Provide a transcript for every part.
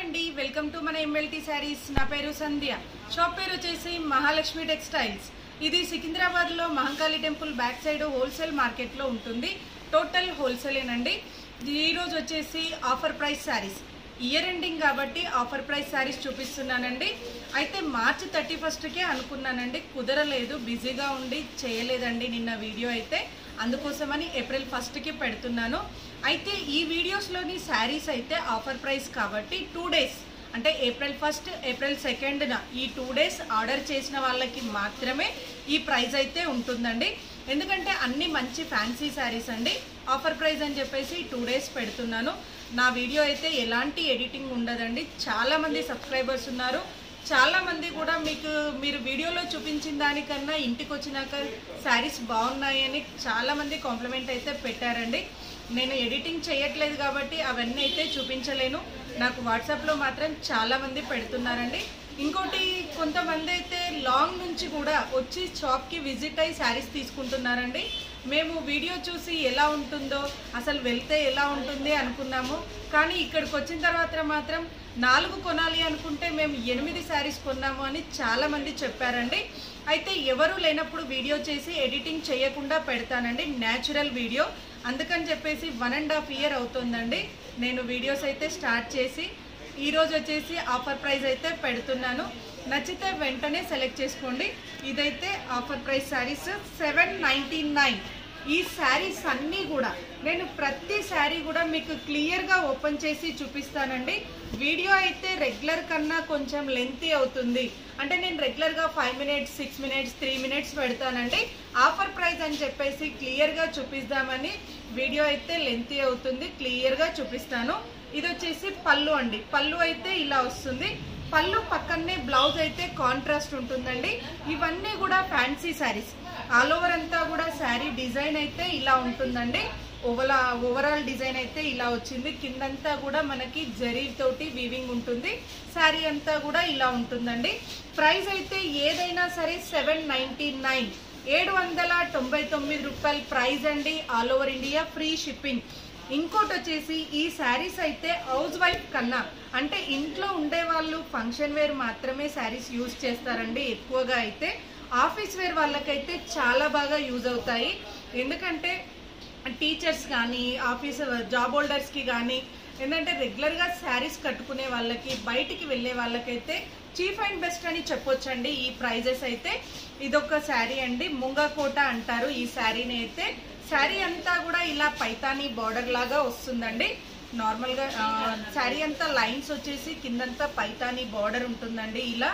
అండి welcome to మన MLT saris నా పేరు సంధ్య షాప్ పేరు వచ్చేసి మహాలక్ష్మి టెక్స్టైల్స్ ఇది సికింద్రాబాద్ లో Mahankali temple back side wholesale market లో ఉంటుంది టోటల్ హోల్సేలేనండి ఈ రోజు వచ్చేసి offer price saris year ending కాబట్టి ఆఫర్ ప్రైస్ శారీస్ చూపిస్తున్నానండి అయితే మార్చ్ థర్టీ ఫస్ట్కే అనుకున్నానండి కుదరలేదు బిజీగా ఉండి చేయలేదండి నిన్న వీడియో అయితే అందుకోసమని ఏప్రిల్ ఫస్ట్కి పెడుతున్నాను అయితే ఈ వీడియోస్లోని శారీస్ అయితే ఆఫర్ ప్రైస్ కాబట్టి టూ డేస్ అంటే ఏప్రిల్ ఫస్ట్ ఏప్రిల్ సెకండ్న ఈ టూ డేస్ ఆర్డర్ చేసిన వాళ్ళకి మాత్రమే ఈ ప్రైస్ అయితే ఉంటుందండి ఎందుకంటే అన్ని మంచి ఫ్యాన్సీ శారీస్ అండి ఆఫర్ ప్రైస్ అని చెప్పేసి టూ డేస్ పెడుతున్నాను నా వీడియో అయితే ఎలాంటి ఎడిటింగ్ ఉండదండి చాలా మంది సబ్స్క్రైబర్స్ ఉన్నారు చాలా మంది కూడా మీకు మీరు వీడియోలో చూపించిన దానికన్నా ఇంటికి వచ్చినాక శారీస్ బాగున్నాయని చాలా మంది కాంప్లిమెంట్ అయితే పెట్టారండి నేను ఎడిటింగ్ చేయట్లేదు కాబట్టి అవన్నీ అయితే చూపించలేను నాకు వాట్సాప్లో మాత్రం చాలా మంది పెడుతున్నారండి ఇంకోటి కొంతమంది అయితే లాంగ్ నుంచి కూడా వచ్చి షాప్కి విజిట్ అయ్యి శారీస్ తీసుకుంటున్నారండి మేము వీడియో చూసి ఎలా ఉంటుందో అసలు వెళ్తే ఎలా ఉంటుంది అనుకున్నాము కానీ ఇక్కడికి వచ్చిన తర్వాత మాత్రం నాలుగు కొనాలి అనుకుంటే మేము ఎనిమిది శారీస్ కొన్నాము అని చాలా మంది చెప్పారండి అయితే ఎవరు లేనప్పుడు వీడియో చేసి ఎడిటింగ్ చేయకుండా పెడతానండి న్యాచురల్ వీడియో అందుకని చెప్పేసి వన్ అండ్ హాఫ్ ఇయర్ అవుతుందండి నేను వీడియోస్ అయితే స్టార్ట్ చేసి ఈ రోజు వచ్చేసి ఆఫర్ ప్రైస్ అయితే పెడుతున్నాను నచ్చితే వెంటనే సెలెక్ట్ చేసుకోండి ఇదైతే offer price saris seven ninety nine ఈ శారీస్ అన్నీ కూడా నేను ప్రతి శారీ కూడా మీకు క్లియర్గా ఓపెన్ చేసి చూపిస్తానండి వీడియో అయితే రెగ్యులర్ కన్నా కొంచెం లెంతీ అవుతుంది అంటే నేను రెగ్యులర్గా five minutes six minutes three minutes పెడతానండి ఆఫర్ ప్రైస్ అని చెప్పేసి క్లియర్గా చూపిస్తామని వీడియో అయితే లెంతీ అవుతుంది క్లియర్గా చూపిస్తాను ఇది వచ్చేసి పళ్ళు అండి పళ్ళు అయితే ఇలా వస్తుంది పళ్ళు పక్కనే బ్లౌజ్ అయితే కాంట్రాస్ట్ ఉంటుందండి ఇవన్నీ కూడా ఫ్యాన్సీ శారీస్ ఆల్ ఓవర్ అంతా కూడా శారీ డిజైన్ అయితే ఇలా ఉంటుందండి ఓవలా ఓవరాల్ డిజైన్ అయితే ఇలా వచ్చింది కిందంతా కూడా మనకి జరీ తోటి వీవింగ్ ఉంటుంది శారీ అంతా కూడా ఇలా ఉంటుందండి ప్రైస్ అయితే ఏదైనా సరే సెవెన్ నైంటీ నైన్ ఏడు వందల తొంభై తొమ్మిది రూపాయల ప్రైస్ అండి all over India free shipping ఇంకోటి వచ్చేసి ఈ శారీస్ అయితే హౌస్ వైఫ్ కన్నా అంటే ఇంట్లో ఉండే వాళ్ళు ఫంక్షన్ వేర్ మాత్రమే శారీస్ యూజ్ చేస్తారండి ఎక్కువగా అయితే ఆఫీస్ వేర్ వాళ్ళకైతే చాలా బాగా యూజ్ అవుతాయి ఎందుకంటే టీచర్స్ కానీ ఆఫీస్ జాబ్ హోల్డర్స్కి కానీ ఏంటంటే రెగ్యులర్గా శారీస్ కట్టుకునే వాళ్ళకి బయటికి వెళ్ళే వాళ్ళకైతే చీఫ్ అండ్ బెస్ట్ అని చెప్పొచ్చండి ఈ ప్రైజెస్ అయితే ఇదొక శారీ అండి ముంగకోట అంటారు ఈ శారీని అయితే శారీ అంతా కూడా ఇలా పైతానీ బార్డర్ లాగా వస్తుందండి నార్మల్గా శారీ అంతా లైన్స్ వచ్చేసి కిందంతా పైతానీ బార్డర్ ఉంటుందండి ఇలా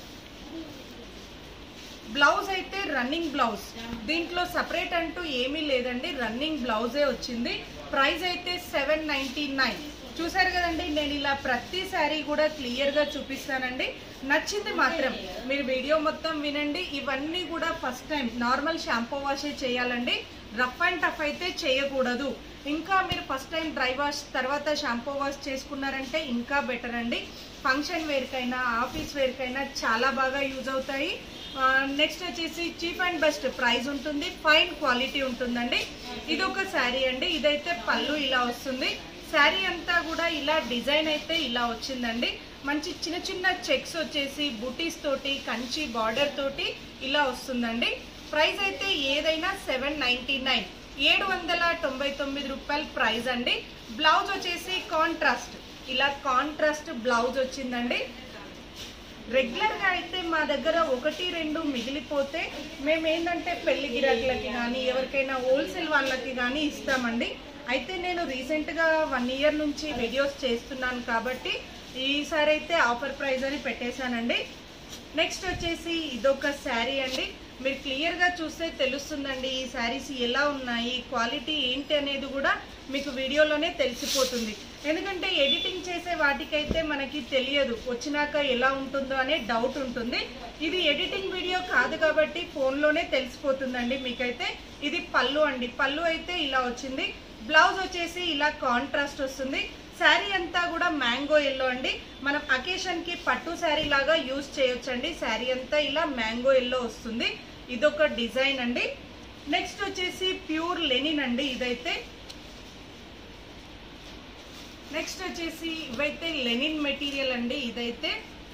బ్లౌజ్ అయితే రన్నింగ్ బ్లౌజ్ దీంట్లో సపరేట్ అంటూ ఏమీ లేదండి రన్నింగ్ బ్లౌజే వచ్చింది ప్రైస్ అయితే సెవెన్ నైంటీ నైన్ చూసారు కదండి నేను ఇలా ప్రతి శారీ కూడా క్లియర్గా చూపిస్తానండి నచ్చింది మాత్రం మీరు వీడియో మొత్తం వినండి ఇవన్నీ కూడా ఫస్ట్ టైం నార్మల్ షాంపూ వాషే చేయాలండి రఫ్ అండ్ టఫ్ అయితే చేయకూడదు ఇంకా మీరు ఫస్ట్ టైం డ్రై వాష్ తర్వాత షాంపూ వాష్ చేసుకున్నారంటే ఇంకా బెటర్ అండి ఫంక్షన్ వేర్కైనా ఆఫీస్ వేర్కైనా చాలా బాగా యూజ్ అవుతాయి నెక్స్ట్ వచ్చేసి చీప్ అండ్ బెస్ట్ ప్రైస్ ఉంటుంది ఫైన్ క్వాలిటీ ఉంటుందండి ఇది ఒక శారీ అండి ఇదైతే పళ్ళు ఇలా వస్తుంది శారీ అంతా కూడా ఇలా డిజైన్ అయితే ఇలా వచ్చిందండి మంచి చిన్న చిన్న చెక్స్ వచ్చేసి బుటీస్ తోటి కంచి బార్డర్ తోటి ఇలా వస్తుందండి ప్రైస్ అయితే ఏదైనా సెవెన్ నైంటీ నైన్ ఏడు వందల తొంభై తొమ్మిది రూపాయల ప్రైస్ అండి బ్లౌజ్ వచ్చేసి కాంట్రాస్ట్ ఇలా కాంట్రాస్ట్ బ్లౌజ్ వచ్చిందండి రెగ్యులర్గా అయితే మా దగ్గర ఒకటి రెండు మిగిలిపోతే మేము ఏంటంటే పెళ్లి గిరాకులకి కానీ ఎవరికైనా హోల్సేల్ వాళ్ళకి కానీ ఇస్తామండి అయితే నేను రీసెంట్గా వన్ ఇయర్ నుంచి వీడియోస్ చేస్తున్నాను కాబట్టి ఈసారి అయితే ఆఫర్ ప్రైస్ అని పెట్టేశానండి నెక్స్ట్ వచ్చేసి ఇదొక శారీ అండి మీరు క్లియర్గా చూస్తే తెలుస్తుందండి ఈ శారీస్ ఎలా ఉన్నాయి క్వాలిటీ ఏంటి అనేది కూడా మీకు వీడియోలోనే తెలిసిపోతుంది ఎందుకంటే ఎడిటింగ్ చేసే వాటికైతే మనకి తెలియదు వచ్చినాక ఎలా ఉంటుందో అనే డౌట్ ఉంటుంది ఇది ఎడిటింగ్ వీడియో కాదు కాబట్టి ఫోన్లోనే తెలిసిపోతుందండి మీకైతే ఇది పళ్ళు అండి పళ్ళు అయితే ఇలా వచ్చింది బ్లౌజ్ వచ్చేసి ఇలా కాంట్రాస్ట్ వస్తుంది శారీ అంతా కూడా మ్యాంగో ఎల్లో అండి మనం అకేషన్ కి పట్టు శారీ లాగా యూజ్ చేయొచ్చండి శారీ అంతా ఇలా మ్యాంగో ఎల్లో వస్తుంది ఇదొక డిజైన్ అండి నెక్స్ట్ వచ్చేసి ప్యూర్ లెనిన్ అండి ఇదైతే నెక్స్ట్ వచ్చేసి ఇవైతే లెనిన్ మెటీరియల్ అండి ఇదైతే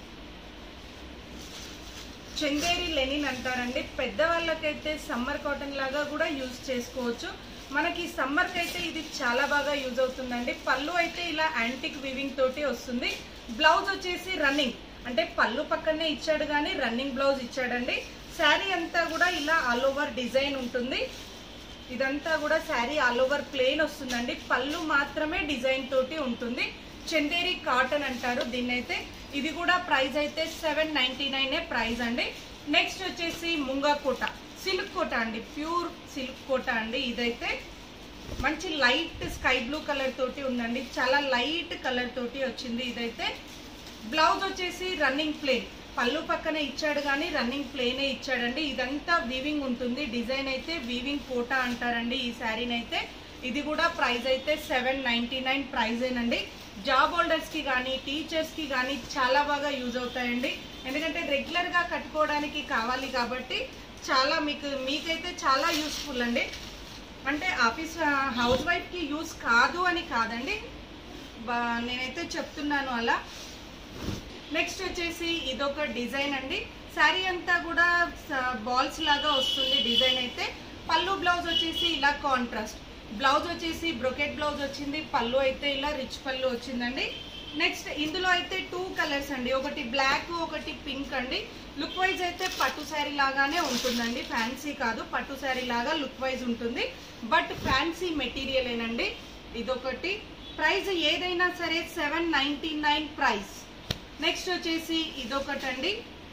చందేరి లెనిన్ అంటారండి పెద్దవాళ్ళకైతే సమ్మర్ కాటన్ లాగా కూడా యూజ్ చేసుకోవచ్చు మనకి సమ్మర్కి అయితే ఇది చాలా బాగా యూజ్ అవుతుందండి పళ్ళు అయితే ఇలా యాంటిక్ వివింగ్ తోటి వస్తుంది బ్లౌజ్ వచ్చేసి రన్నింగ్ అంటే పళ్ళు పక్కనే ఇచ్చాడు కానీ రన్నింగ్ బ్లౌజ్ ఇచ్చాడండి శారీ అంతా కూడా ఇలా ఆల్ ఓవర్ డిజైన్ ఉంటుంది ఇదంతా కూడా శారీ ఆల్ ఓవర్ ప్లెయిన్ వస్తుందండి పళ్ళు మాత్రమే డిజైన్ తోటి ఉంటుంది చందేరి కాటన్ అంటారు దీన్ని అయితే ఇది కూడా ప్రైస్ అయితే సెవెన్ నైన్టీ నైన్ ప్రైస్ అండి నెక్స్ట్ వచ్చేసి ముంగా కోట సిల్క్ కోట అండి ప్యూర్ సిల్క్ కోట అండి ఇదైతే మంచి లైట్ స్కై బ్లూ కలర్ తోటి ఉందండి చాలా లైట్ కలర్ తోటి వచ్చింది ఇదైతే బ్లౌజ్ వచ్చేసి రన్నింగ్ ప్లేన్ పళ్ళు పక్కన ఇచ్చాడు కానీ రన్నింగ్ ప్లేనే ఇచ్చాడండి ఇదంతా వీవింగ్ ఉంటుంది డిజైన్ అయితే వీవింగ్ కోటా అంటారండి ఈ శారీని అయితే ఇది కూడా ప్రైస్ అయితే సెవెన్ నైన్టీ నైన్ ప్రైజేనండి జాబ్ హోల్డర్స్కి కానీ టీచర్స్కి కానీ చాలా బాగా యూజ్ అవుతాయండి ఎందుకంటే రెగ్యులర్గా కట్టుకోవడానికి కావాలి కాబట్టి చాలా మీకు మీకైతే చాలా యూస్ఫుల్ అండి అంటే ఆఫీస్ హౌస్ వైఫ్కి యూస్ కాదు అని కాదండి బా- నేనైతే చెప్తున్నాను అలా నెక్స్ట్ వచ్చేసి ఇదొక డిజైన్ అండి శారీ అంతా కూడా బాల్స్ లాగా వస్తుంది డిజైన్ అయితే పళ్ళు బ్లౌజ్ వచ్చేసి ఇలా కాంట్రాస్ట్ బ్లౌజ్ వచ్చేసి బ్రొకెట్ బ్లౌజ్ వచ్చింది పళ్ళు అయితే ఇలా రిచ్ పళ్ళు వచ్చిందండి నెక్స్ట్ ఇందులో అయితే టూ కలర్స్ అండి ఒకటి బ్లాక్ ఒకటి పింక్ అండి లుక్ వైజ్ అయితే పట్టు శారీ లాగానే ఉంటుందండి ఫ్యాన్సీ కాదు పట్టు శారీ లాగా లుక్ వైజ్ ఉంటుంది బట్ ఫ్యాన్సీ మెటీరియల్ ఏనండి ఇదొకటి ప్రైస్ ఏదైనా సరే seven ninety nine price next వచ్చేసి ఇదొకటండి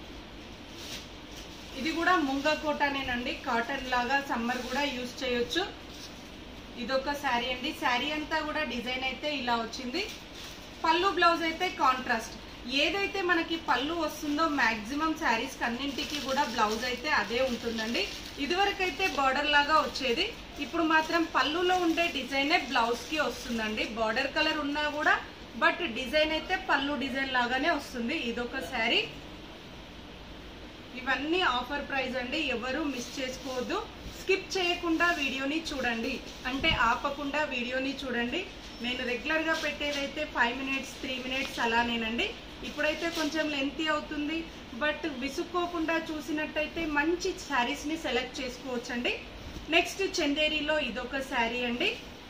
ఇది కూడా ముంగ కోటానేనండి కాటన్ లాగా సమ్మర్ కూడా యూజ్ చేయొచ్చు ఇదొక శారీ అండి శారీ అంతా కూడా డిజైన్ అయితే ఇలా వచ్చింది పళ్ళు బ్లౌజ్ అయితే కాంట్రాస్ట్ ఏదైతే మనకి పళ్ళు వస్తుందో మాక్సిమం శారీస్ అన్నింటికి కూడా బ్లౌజ్ అయితే అదే ఉంటుందండి ఇదివరకు అయితే బార్డర్ లాగా వచ్చేది ఇప్పుడు మాత్రం పళ్ళులో ఉండే డిజైనే బ్లౌజ్ కి వస్తుందండి బార్డర్ కలర్ ఉన్నా కూడా బట్ డిజైన్ అయితే పళ్ళు డిజైన్ లాగానే వస్తుంది ఇదొక శారీ ఇవన్నీ ఆఫర్ ప్రైస్ అండి ఎవరు మిస్ చేసుకోవద్దు స్కిప్ చేయకుండా వీడియోని చూడండి అంటే ఆపకుండా వీడియోని చూడండి నేను రెగ్యులర్గా పెట్టేదైతే ఫైవ్ మినిట్స్ త్రీ మినిట్స్ అలానేనండి ఇప్పుడైతే కొంచెం లెంతీ అవుతుంది బట్ విసుక్కోకుండా చూసినట్టయితే మంచి శారీస్ని సెలెక్ట్ చేసుకోవచ్చండి నెక్స్ట్ చందేరిలో ఇదొక శారీ అండి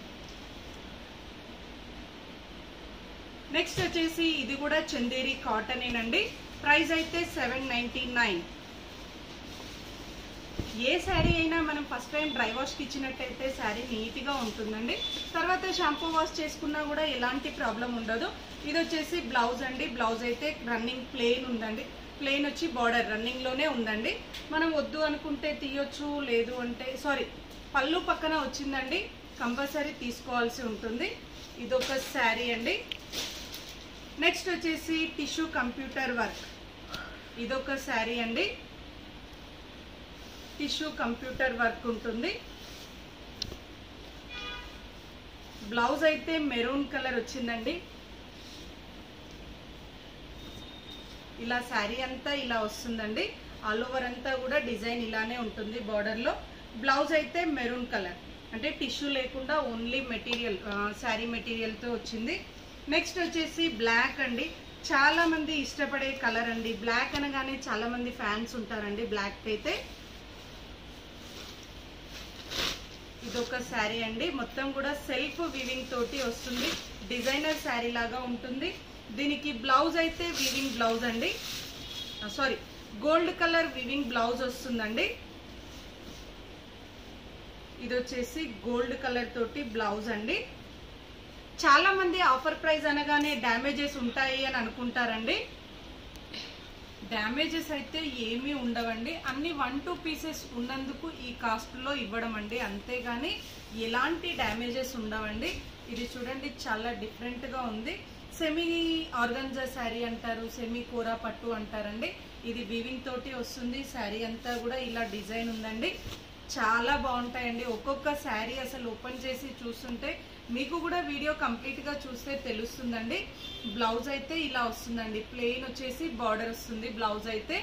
నెక్స్ట్ వచ్చేసి ఇది కూడా చందేరి కాటనేనండి ప్రైస్ అయితే సెవెన్ నైన్టీ నైన్ ఏ శారీ అయినా మనం ఫస్ట్ టైం డ్రై వాష్కి ఇచ్చినట్టయితే శారీ నీట్గా ఉంటుందండి తర్వాత షాంపూ వాష్ చేసుకున్నా కూడా ఎలాంటి ప్రాబ్లం ఉండదు ఇది వచ్చేసి బ్లౌజ్ అండి బ్లౌజ్ అయితే రన్నింగ్ ప్లెయిన్ ఉందండి ప్లెయిన్ వచ్చి బార్డర్ రన్నింగ్లోనే ఉందండి మనం వద్దు అనుకుంటే తీయొచ్చు లేదు అంటే సారీ పళ్ళు పక్కన వచ్చిందండి కంపల్సరీ తీసుకోవాల్సి ఉంటుంది ఇదొక శారీ అండి నెక్స్ట్ వచ్చేసి టిష్యూ కంప్యూటర్ వర్క్ ఇదొక శారీ అండి టిష్యూ కంప్యూటర్ వర్క్ ఉంటుంది బ్లౌజ్ అయితే మెరూన్ కలర్ వచ్చిందండి ఇలా శారీ అంతా ఇలా వస్తుందండి ఆల్ ఓవర్ అంతా కూడా డిజైన్ ఇలానే ఉంటుంది బార్డర్లో బ్లౌజ్ అయితే మెరూన్ కలర్ అంటే టిష్యూ లేకుండా ఓన్లీ మెటీరియల్ శారీ మెటీరియల్తో వచ్చింది నెక్స్ట్ వచ్చేసి బ్లాక్ అండి చాలా మంది ఇష్టపడే కలర్ అండి బ్లాక్ అనగానే చాలా మంది ఫ్యాన్స్ ఉంటారండి బ్లాక్ అయితే ఇదొక శారీ అండి మొత్తం కూడా సెల్ఫ్ వివింగ్ తోటి వస్తుంది డిజైనర్ శారీ లాగా ఉంటుంది దీనికి బ్లౌజ్ అయితే వివింగ్ బ్లౌజ్ అండి sorry gold colour weaving blouse వస్తుందండి ఇది వచ్చేసి గోల్డ్ కలర్ తోటి బ్లౌజ్ అండి చాలా మంది ఆఫర్ ప్రైస్ అనగానే డ్యామేజెస్ ఉంటాయి అని అనుకుంటారండి డ్యామేజెస్ అయితే ఏమీ ఉండవండి అన్ని వన్ టూ పీసెస్ ఉన్నందుకు ఈ కాస్ట్లో ఇవ్వడం అండి అంతేగాని ఎలాంటి డ్యామేజెస్ ఉండవండి ఇది చూడండి చాలా డిఫరెంట్గా ఉంది సెమీ ఆర్గన్జా శారీ అంటారు సెమీ కూర పట్టు అంటారండి ఇది వీవింగ్ తోటి వస్తుంది శారీ అంతా కూడా ఇలా డిజైన్ ఉందండి చాలా బాగుంటాయండి ఒక్కొక్క శారీ అసలు ఓపెన్ చేసి చూస్తుంటే మీకు కూడా వీడియో కంప్లీట్గా చూస్తే తెలుస్తుందండి బ్లౌజ్ అయితే ఇలా వస్తుందండి ప్లెయిన్ వచ్చేసి బార్డర్ వస్తుంది బ్లౌజ్ అయితే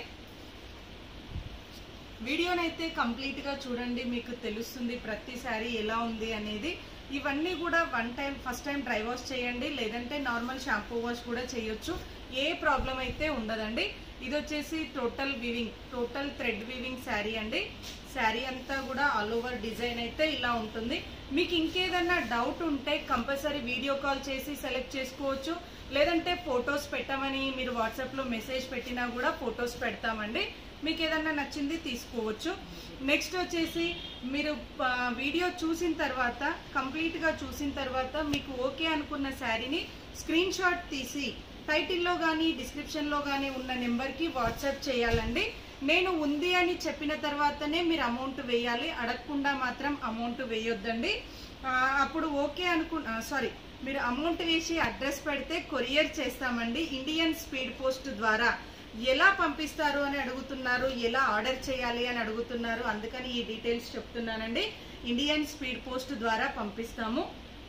వీడియోనైతే కంప్లీట్గా చూడండి మీకు తెలుస్తుంది ప్రతి శారీ ఎలా ఉంది అనేది ఇవన్నీ కూడా one time first time dry wash చేయండి లేదంటే నార్మల్ షాంపూ వాష్ కూడా చేయొచ్చు ఏ ప్రాబ్లం అయితే ఉండదండి ఇది వచ్చేసి total weaving total thread weaving sari అండి శారీ అంతా కూడా ఆల్ ఓవర్ డిజైన్ అయితే ఇలా ఉంటుంది మీకు ఇంకేదన్నా డౌట్ ఉంటే కంపల్సరీ వీడియో కాల్ చేసి సెలెక్ట్ చేసుకోవచ్చు లేదంటే ఫొటోస్ పెట్టమని మీరు వాట్సాప్లో మెసేజ్ పెట్టినా కూడా ఫొటోస్ పెడతామండి మీకు ఏదన్నా నచ్చింది తీసుకోవచ్చు నెక్స్ట్ వచ్చేసి మీరు ఆ, వీడియో చూసిన తర్వాత కంప్లీట్గా చూసిన తర్వాత మీకు ఓకే అనుకున్న శారీని స్క్రీన్ షాట్ తీసి టైటిల్లో కానీ డిస్క్రిప్షన్లో కానీ ఉన్న నెంబర్కి వాట్సాప్ చేయాలండి నేను ఉంది అని చెప్పిన తర్వాతనే మీరు అమౌంట్ వేయాలి అడగకుండా మాత్రం అమౌంట్ వేయొద్దండి ఆ, అప్పుడు ఓకే అనుకు సారీ మీరు అమౌంట్ వేసి అడ్రస్ పెడితే కొరియర్ చేస్తామండి ఇండియన్ స్పీడ్ పోస్ట్ ద్వారా ఎలా పంపిస్తారు అని అడుగుతున్నారు ఎలా ఆర్డర్ చేయాలి అని అడుగుతున్నారు అందుకని ఈ డీటెయిల్స్ చెప్తున్నానండి ఇండియన్ స్పీడ్ పోస్ట్ ద్వారా పంపిస్తాము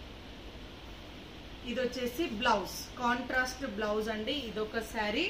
ఇది వచ్చేసి బ్లౌజ్ కాంట్రాస్ట్ బ్లౌజ్ అండి ఇదొక శారీ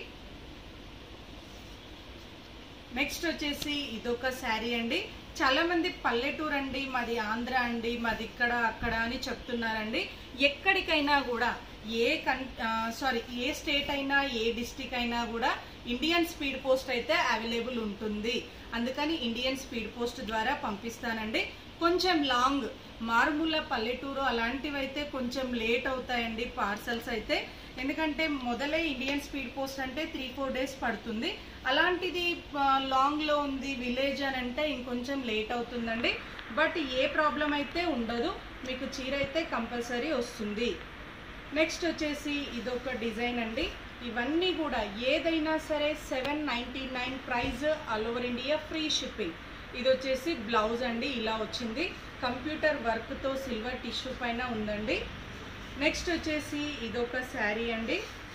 నెక్స్ట్ వచ్చేసి ఇదొక శారీ అండి చాలా మంది పల్లెటూరు అండి మాది ఆంధ్ర అండి మాది ఇక్కడ అక్కడ అని చెప్తున్నారండి ఎక్కడికైనా కూడా ఏ కన్ సారీ ఏ స్టేట్ అయినా ఏ డిస్టిక్ అయినా కూడా ఇండియన్ స్పీడ్ పోస్ట్ అయితే అవైలబుల్ ఉంటుంది అందుకని ఇండియన్ స్పీడ్ పోస్ట్ ద్వారా పంపిస్తానండి కొంచెం లాంగ్ మారుమూల పల్లెటూరు అలాంటివి అయితే కొంచెం లేట్ అవుతాయండి పార్సల్స్ అయితే ఎందుకంటే మొదలై ఇండియన్ స్పీడ్ పోస్ట్ అంటే త్రీ ఫోర్ డేస్ పడుతుంది అలాంటిది ఆ, లాంగ్ లో ఉంది విలేజ్ అని అంటే ఇంకొంచెం లేట్ అవుతుందండి బట్ ఏ ప్రాబ్లం అయితే ఉండదు మీకు చీర అయితే కంపల్సరీ వస్తుంది నెక్స్ట్ వచ్చేసి ఇదొక డిజైన్ అండి ఇవన్నీ కూడా ఏదైనా సరే seven ninety nine price all over India free shipping ఇది వచ్చేసి బ్లౌజ్ అండి ఇలా వచ్చింది కంప్యూటర్ వర్క్తో సిల్వర్ టిష్యూ పైన ఉందండి నెక్స్ట్ వచ్చేసి ఇదొక శారీ అండి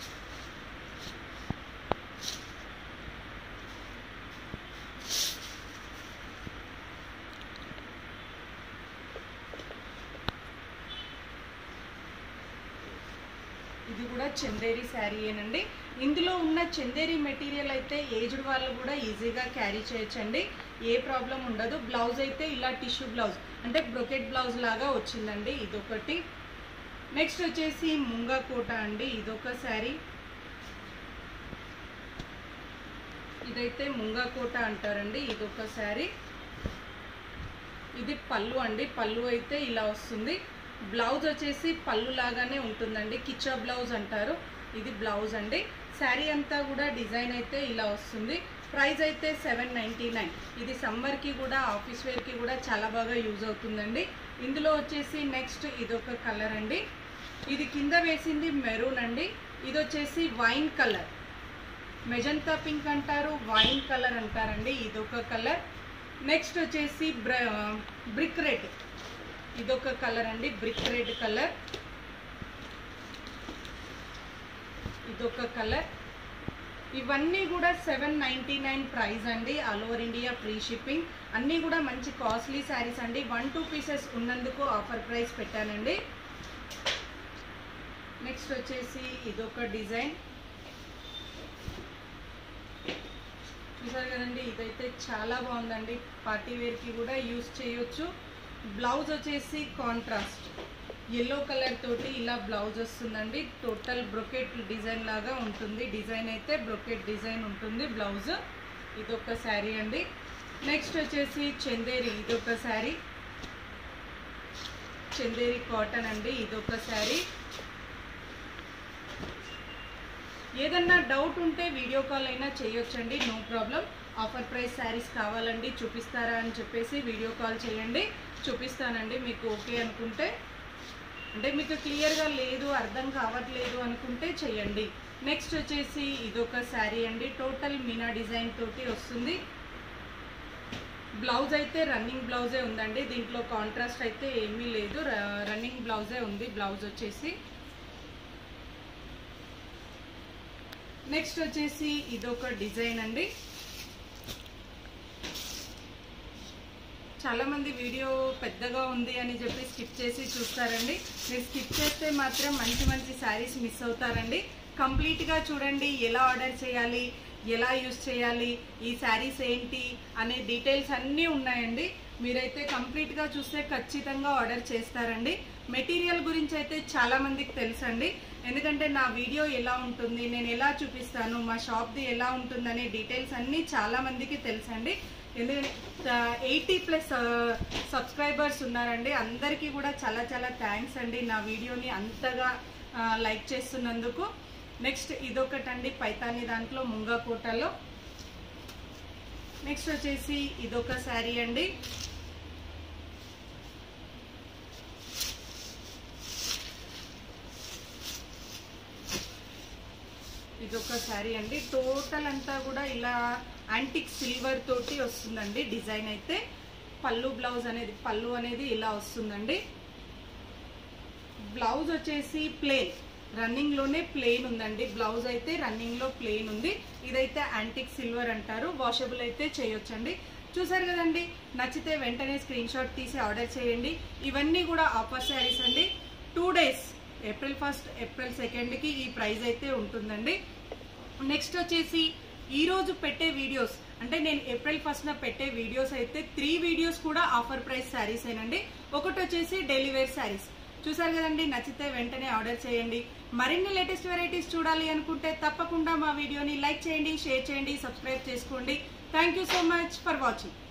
ఇది కూడా చందేరి శారీ ఏనండి ఇందులో ఉన్న చందేరి మెటీరియల్ అయితే ఏజ్డ్ వాళ్ళు కూడా ఈజీగా క్యారీ చేయొచ్చండి ఏ ప్రాబ్లం ఉండదు బ్లౌజ్ అయితే ఇలా టిష్యూ బ్లౌజ్ అంటే బ్రొకెట్ బ్లౌజ్ లాగా వచ్చిందండి ఇదొకటి నెక్స్ట్ వచ్చేసి ముంగా కోట అండి ఇదొక శారీ ఇదైతే ముంగా కోట అంటారండి ఇదొక శారీ ఇది పళ్ళు అండి పళ్ళు అయితే ఇలా వస్తుంది బ్లౌజ్ వచ్చేసి పళ్ళు లాగానే ఉంటుందండి కిచ్చా బ్లౌజ్ అంటారు ఇది బ్లౌజ్ అండి శారీ అంతా కూడా డిజైన్ అయితే ఇలా వస్తుంది ప్రైస్ అయితే సెవెన్ నైంటీ నైన్ ఇది సమ్మర్కి కూడా ఆఫీస్ వేర్కి కూడా చాలా బాగా యూజ్ అవుతుందండి ఇందులో వచ్చేసి నెక్స్ట్ ఇదొక కలర్ అండి ఇది కింద వేసింది మెరూన్ అండి ఇది వచ్చేసి వైన్ కలర్ మెజంతా పింక్ అంటారు వైన్ కలర్ అంటారండి ఇదొక కలర్ నెక్స్ట్ వచ్చేసి బ్ర బ్రిక్ రెడ్ ఇదొక కలర్ అండి బ్రిక్ రెడ్ కలర్ ఇదొక కలర్ ఇవన్నీ కూడా సెవెన్ నైంటీ నైన్ ప్రైస్ అండి all over India free shipping అన్నీ కూడా మంచి కాస్ట్లీ శారీస్ అండి వన్ టూ పీసెస్ ఉన్నందుకు ఆఫర్ ప్రైస్ పెట్టానండి నెక్స్ట్ వచ్చేసి ఇదొక డిజైన్ చూసారు కదండి ఇదైతే చాలా బాగుందండి పార్టీ వేర్కి కూడా యూస్ చేయొచ్చు బ్లౌజ్ వచ్చేసి కాంట్రాస్ట్ ఎల్లో కలర్ తోటి ఇలా బ్లౌజ్ వస్తుందండి టోటల్ బ్రొకెట్ డిజైన్ లాగా ఉంటుంది డిజైన్ అయితే బ్రొకెట్ డిజైన్ ఉంటుంది బ్లౌజ్ ఇదొక శారీ అండి నెక్స్ట్ వచ్చేసి చందేరి ఇదొక శారీ చందేరి కాటన్ అండి ఇదొక శారీ ఏదన్నా డౌట్ ఉంటే వీడియో కాల్ అయినా చేయొచ్చండి no problem offer price saris కావాలండి చూపిస్తారా అని చెప్పేసి వీడియో కాల్ చేయండి చూపిస్తానండి మీకు ఓకే అనుకుంటే అంటే మీకు క్లియర్గా లేదు అర్థం కావట్లేదు అనుకుంటే చెయ్యండి నెక్స్ట్ వచ్చేసి ఇదొక శారీ అండి టోటల్ మీనా డిజైన్ తోటి వస్తుంది బ్లౌజ్ అయితే రన్నింగ్ బ్లౌజే ఉందండి దీంట్లో కాంట్రాస్ట్ అయితే ఏమీ లేదు ర- రన్నింగ్ బ్లౌజే ఉంది బ్లౌజ్ వచ్చేసి నెక్స్ట్ వచ్చేసి ఇదొక డిజైన్ అండి చాలా మంది వీడియో పెద్దగా ఉంది అని చెప్పి స్కిప్ చేసి చూస్తారండి మీరు స్కిప్ చేస్తే మాత్రం మంచి మంచి శారీస్ మిస్ అవుతారండి కంప్లీట్గా చూడండి ఎలా ఆర్డర్ చేయాలి ఎలా యూస్ చేయాలి ఈ శారీస్ ఏంటి అనే డీటెయిల్స్ అన్నీ ఉన్నాయండి మీరైతే కంప్లీట్గా చూస్తే ఖచ్చితంగా ఆర్డర్ చేస్తారండి మెటీరియల్ గురించి అయితే చాలా మందికి తెలుసండి ఎందుకంటే నా వీడియో ఎలా ఉంటుంది నేను ఎలా చూపిస్తాను మా షాప్ది ఎలా ఉంటుందనే డీటెయిల్స్ అన్నీ చాలా మందికి తెలుసండి ఎందుకంటే ఎయిటీ ప్లస్ సబ్స్క్రైబర్స్ ఉన్నారండి అందరికీ కూడా చాలా చాలా థ్యాంక్స్ అండి నా వీడియోని అంతగా లైక్ చేస్తున్నందుకు నెక్స్ట్ ఇదొకటండి పైతాని దాంట్లో ముంగా కోటలో నెక్స్ట్ వచ్చేసి ఇదొక శారీ అండి ఇదొక శారీ అండి టోటల్ అంతా కూడా ఇలా యాంటిక్ సిల్వర్ తోటి వస్తుందండి డిజైన్ అయితే పళ్ళు బ్లౌజ్ అనేది పళ్ళు అనేది ఇలా వస్తుందండి బ్లౌజ్ వచ్చేసి ప్లేన్ రన్నింగ్ లోనే ప్లేన్ ఉందండి బ్లౌజ్ అయితే రన్నింగ్ లో ప్లేన్ ఉంది ఇదైతే యాంటిక్ సిల్వర్ అంటారు వాషబుల్ అయితే చేయొచ్చండి చూసారు కదండి నచ్చితే వెంటనే స్క్రీన్ షాట్ తీసి ఆర్డర్ చేయండి ఇవన్నీ కూడా ఆఫర్ శారీస్ అండి two days April first April సెకండ్కి ఈ ప్రైస్ అయితే ఉంటుందండి నెక్స్ట్ వచ్చేసి ఈ రోజు పెట్టే వీడియోస్ అంటే నేను ఏప్రిల్ ఫస్ట్ పెట్టే వీడియోస్ అయితే త్రీ వీడియోస్ కూడా ఆఫర్ ప్రైస్ శారీస్ ఏనండి ఒకటి వచ్చేసి డైలీ వేర్ శారీస్ చూసారు కదండి నచ్చితే వెంటనే ఆర్డర్ చేయండి మరిన్ని లేటెస్ట్ వెరైటీస్ చూడాలి అనుకుంటే తప్పకుండా మా వీడియోని లైక్ చేయండి షేర్ చేయండి సబ్స్క్రైబ్ చేసుకోండి thank you so much for watching